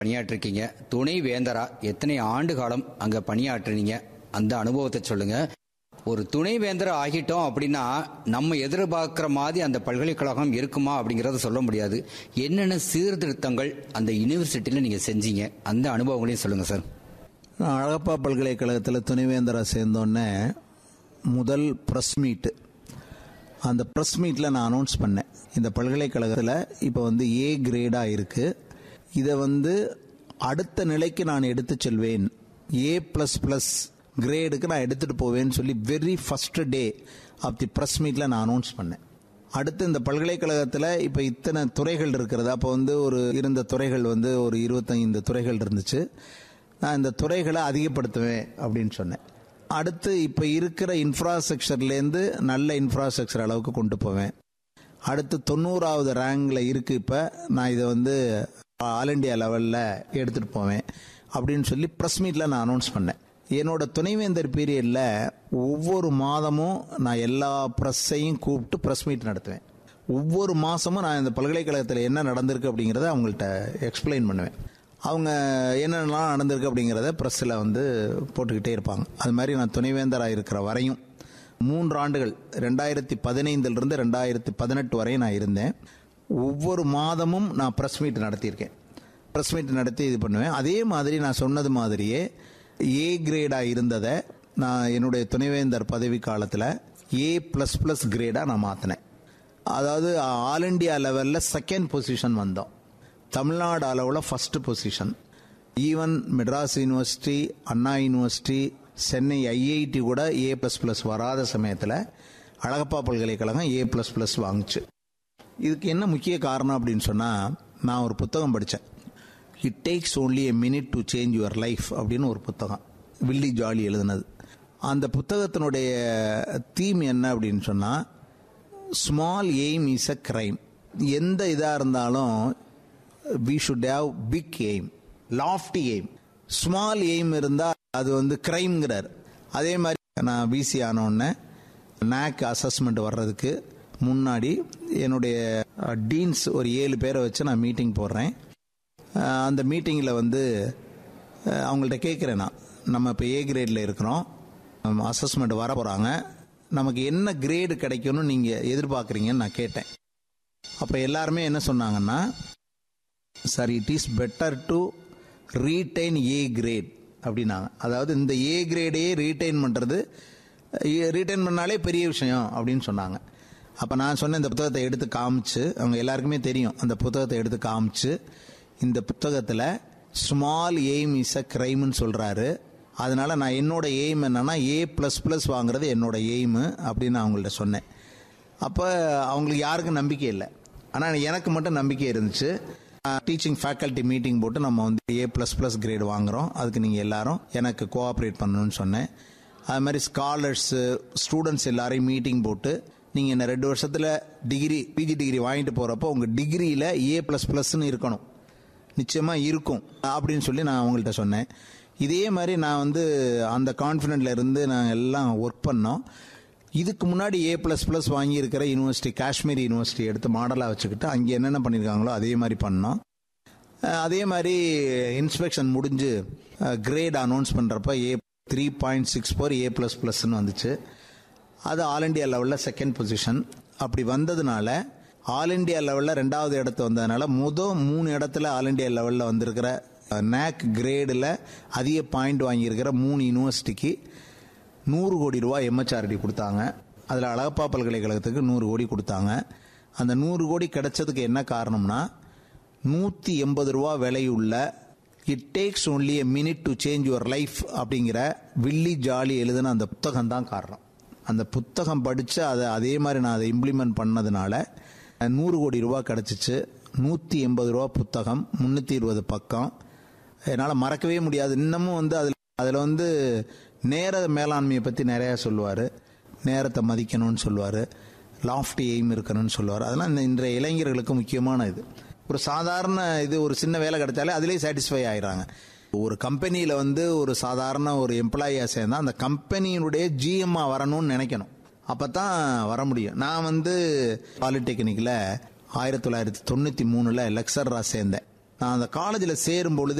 பணியாற்றிருக்கீங்க துணை வேந்தரா எத்தனை ஆண்டு காலம் அங்க பணியாற்றுனீங்க அந்த அனுபவத்தை சொல்லுங்க ஒரு துணை வேந்தரா ஆகிட்டோம் அப்படின்னா நம்ம எதிர்பார்க்கிற மாதிரி அந்த பல்கலைக்கழகம் இருக்குமா அப்படிங்கறத சொல்ல முடியாது என்னென்ன சீர்திருத்தங்கள் அந்த யூனிவர்சிட்டியில நீங்க செஞ்சீங்க அந்த அனுபவங்களையும் சொல்லுங்க சார் நான் அழகப்பா பல்கலைக்கழகத்தில் துணைவேந்தராக சேர்ந்தோடனே முதல் ப்ரெஸ் மீட்டு அந்த ப்ரெஸ் மீட்டில் நான் அனௌன்ஸ் பண்ணேன் இந்த பல்கலைக்கழகத்தில் இப்போ வந்து ஏ கிரேடாக இருக்குது இதை வந்து அடுத்த நிலைக்கு நான் எடுத்து செல்வேன் ஏ ப்ளஸ் ப்ளஸ் கிரேடுக்கு நான் எடுத்துகிட்டு போவேன்னு சொல்லி very first day of the press மீட்டில் நான் அனௌன்ஸ் பண்ணேன் அடுத்து இந்த பல்கலைக்கழகத்தில் இப்போ இத்தனை துறைகள் இருக்கிறது அப்போ வந்து ஒரு இருந்த துறைகள் வந்து ஒரு இருபத்தைந்து துறைகள் இருந்துச்சு நான் இந்த துறைகளை அதிகப்படுத்துவேன் அப்படின்னு சொன்னேன் அடுத்து இப்போ இருக்கிற இன்ஃப்ராஸ்ட்ரக்சர்லேருந்து நல்ல இன்ஃப்ராஸ்ட்ரக்சர் அளவுக்கு கொண்டு போவேன் அடுத்து தொண்ணூறாவது ரேங்கில் இருக்குது இப்போ நான் இதை வந்து ஆல் இண்டியா லெவலில் எடுத்துகிட்டு போவேன் அப்படின்னு சொல்லி ப்ரெஸ் மீட்டில் நான் அனௌன்ஸ் பண்ணேன் என்னோட துணைவேந்தர் பீரியடில் ஒவ்வொரு மாதமும் நான் எல்லா ப்ரெஸ்ஸையும் கூப்பிட்டு ப்ரெஸ் மீட் நடத்துவேன் ஒவ்வொரு மாதமும் நான் இந்த பல்கலைக்கழகத்தில் என்ன நடந்திருக்கு அப்படிங்கிறத அவங்கள்ட்ட எக்ஸ்பிளைன் பண்ணுவேன் அவங்க என்னென்னலாம் நடந்திருக்கு அப்படிங்கிறத ப்ரெஸ்ஸில் வந்து போட்டுக்கிட்டே இருப்பாங்க அது மாதிரி நான் துணைவேந்தராக இருக்கிற வரையும் மூன்று ஆண்டுகள் ரெண்டாயிரத்தி பதினைந்திலிருந்து ரெண்டாயிரத்தி பதினெட்டு வரையும் நான் இருந்தேன் ஒவ்வொரு மாதமும் நான் ப்ரெஸ் மீட் நடத்தியிருக்கேன் ப்ரெஸ் மீட் நடத்தி இது பண்ணுவேன் அதே மாதிரி நான் சொன்னது மாதிரியே ஏ கிரேடாக இருந்ததை நான் என்னுடைய துணைவேந்தர் பதவி காலத்தில் ஏ ப்ளஸ் ப்ளஸ் கிரேடாக நான் மாற்றினேன் அதாவது ஆல் இண்டியா லெவலில் செகண்ட் பொசிஷன் வந்தோம் தமிழ்நாடு அளவில் first position even Madras university Anna university Chennai IIT கூட ஏ ப்ளஸ் ப்ளஸ் வராத சமயத்தில் அழகப்பா பல்கலைக்கழகம் ஏ ப்ளஸ் ப்ளஸ் வாங்குச்சு இதுக்கு என்ன முக்கிய காரணம் அப்படின்னு சொன்னால் நான் ஒரு புத்தகம் படித்தேன் it takes only a minute to change your life அப்படின்னு ஒரு புத்தகம் வில்லி ஜாலி எழுதுனது அந்த புத்தகத்தினுடைய தீம் என்ன அப்படின்னு சொன்னால் small aim is a crime எந்த இதாக இருந்தாலும் we should have big aim lofty aim small aim இருந்தால் அது வந்து கிரைம்ங்கிறார் அதே மாதிரி நான் பிசி ஆனோடனே நேக் அசஸ்மெண்ட் வர்றதுக்கு முன்னாடி என்னுடைய டீன்ஸ் ஒரு ஏழு பேரை வச்சு நான் மீட்டிங் போடுறேன் அஹ் அந்த மீட்டிங்கில் வந்து அஹ் அவங்கள்ட்ட கேட்குறேன் நான் நம்ம இப்போ ஏ கிரேடில் இருக்கிறோம் அசஸ்மெண்ட் வர போகிறாங்க நமக்கு என்ன கிரேடு கிடைக்கும்னு நீங்கள் எதிர்பார்க்குறீங்கன்னு நான் கேட்டேன் அப்போ எல்லாருமே என்ன சொன்னாங்கன்னா sir it is better to retain A grade அப்படின்னாங்க அதாவது இந்த ஏ கிரேடையே ரீடைன் பண்ணுறது ரீடைன் பண்ணாலே பெரிய விஷயம் அப்படின்னு சொன்னாங்க அப்போ நான் சொன்ன இந்த புத்தகத்தை எடுத்து காமிச்சு அவங்க எல்லாருக்குமே தெரியும் அந்த புத்தகத்தை எடுத்து காமிச்சு இந்த புத்தகத்தில் ஸ்மால் எய்ம் இஸ் அ கிரைம்னு சொல்கிறாரு அதனால நான் என்னோட எய்ம் என்னன்னா ஏ ப்ளஸ் ப்ளஸ் வாங்குறது என்னோட எய்மு அப்படின்னு நான் அவங்கள்ட்ட சொன்னேன் அப்போ அவங்களுக்கு யாருக்கும் நம்பிக்கை இல்லை ஆனால் எனக்கு மட்டும் நம்பிக்கை இருந்துச்சு டீச்சிங் ஃபேக்கல்ட்டி மீட்டிங் போட்டு நம்ம வந்து ஏ ப்ளஸ் ப்ளஸ் கிரேட் வாங்குறோம் அதுக்கு நீங்கள் எல்லாரும் எனக்கு கோஆப்ரேட் பண்ணணும்னு சொன்னேன் அது மாதிரி ஸ்காலர்ஸு ஸ்டூடெண்ட்ஸ் எல்லாரையும் மீட்டிங் போட்டு நீங்கள் இந்த ரெண்டு வருஷத்தில் டிகிரி பிஜி டிகிரி வாங்கிட்டு போகிறப்போ உங்கள் டிகிரியில் ஏ ப்ளஸ் ப்ளஸ்ன்னு இருக்கணும் நிச்சயமாக இருக்கும் அப்படின்னு சொல்லி நான் அவங்கள்ட்ட சொன்னேன் இதே மாதிரி நான் வந்து அந்த கான்ஃபிடென்ட்ல இருந்து நாங்கள் எல்லாம் ஒர்க் பண்ணோம் இதுக்கு முன்னாடி ஏ ப்ளஸ் ப்ளஸ் வாங்கியிருக்கிற யூனிவர்சிட்டி காஷ்மீர் யூனிவர்சிட்டி எடுத்து மாடலாக வச்சுக்கிட்டு அங்கே என்னென்ன பண்ணியிருக்காங்களோ அதே மாதிரி பண்ணோம் அஹ் அதே மாதிரி இன்ஸ்பெக்ஷன் முடிஞ்சு கிரேட் அனௌன்ஸ் பண்ணுறப்ப A three point six four A plus ப்ளஸ்ன்னு வந்துச்சு அது ஆல் இண்டியா லெவலில் செகண்ட் பொசிஷன் அப்படி வந்ததுனால ஆல் இண்டியா லெவலில் ரெண்டாவது இடத்து வந்ததுனால மொதல் மூணு இடத்துல ஆல் இண்டியா லெவலில் வந்திருக்கிற நேக் கிரேடில் அதிக பாயிண்ட் வாங்கியிருக்கிற மூணு யூனிவர்சிட்டிக்கு நூறு கோடி ரூபாய் எம்ஹெச்ஆர்டி கொடுத்தாங்க அதில் அழகப்பா பல்கலைக்கழகத்துக்கு நூறு கோடி கொடுத்தாங்க அந்த நூறு கோடி கிடைச்சதுக்கு என்ன காரணம்னா நூற்றி எண்பது ரூபா விலையுள்ள it takes only a minute to change your life அப்படிங்கிற வில்லி ஜாலி எழுதின அந்த புத்தகம் தான் காரணம் அந்த புத்தகம் படித்து அதை அதே மாதிரி நான் அதை இம்ப்ளிமெண்ட் பண்ணதுனால நூறு கோடி ரூபா கிடச்சிச்சு நூற்றி எண்பது ரூபா புத்தகம் முந்நூற்றி இருபது பக்கம் என்னால் மறக்கவே முடியாது இன்னமும் வந்து அதில் அதில் வந்து நேர மேலாண்மையை பற்றி நிறையா சொல்லுவார் நேரத்தை மதிக்கணும்னு சொல்லுவார் லாஃப்டி எய்ம் இருக்கணும்னு சொல்லுவார் அதெல்லாம் இந்த இன்றைய இளைஞர்களுக்கு முக்கியமான இது ஒரு சாதாரண இது ஒரு சின்ன வேலை கிடைச்சாலே அதிலே சாட்டிஸ்ஃபை ஆயிடுறாங்க ஒரு கம்பெனியில் வந்து ஒரு சாதாரண ஒரு எம்ப்ளாயியாக சேர்ந்தா அந்த கம்பெனியினுடைய ஜிஎம்மா வரணும்னு நினைக்கணும் அப்போ தான் வர முடியும் நான் வந்து பாலிடெக்னிக்கில் ஆயிரத்தி தொள்ளாயிரத்தி தொண்ணூற்றி மூணில் லெக்சராக சேர்ந்தேன் நான் அந்த காலேஜில் சேரும் பொழுது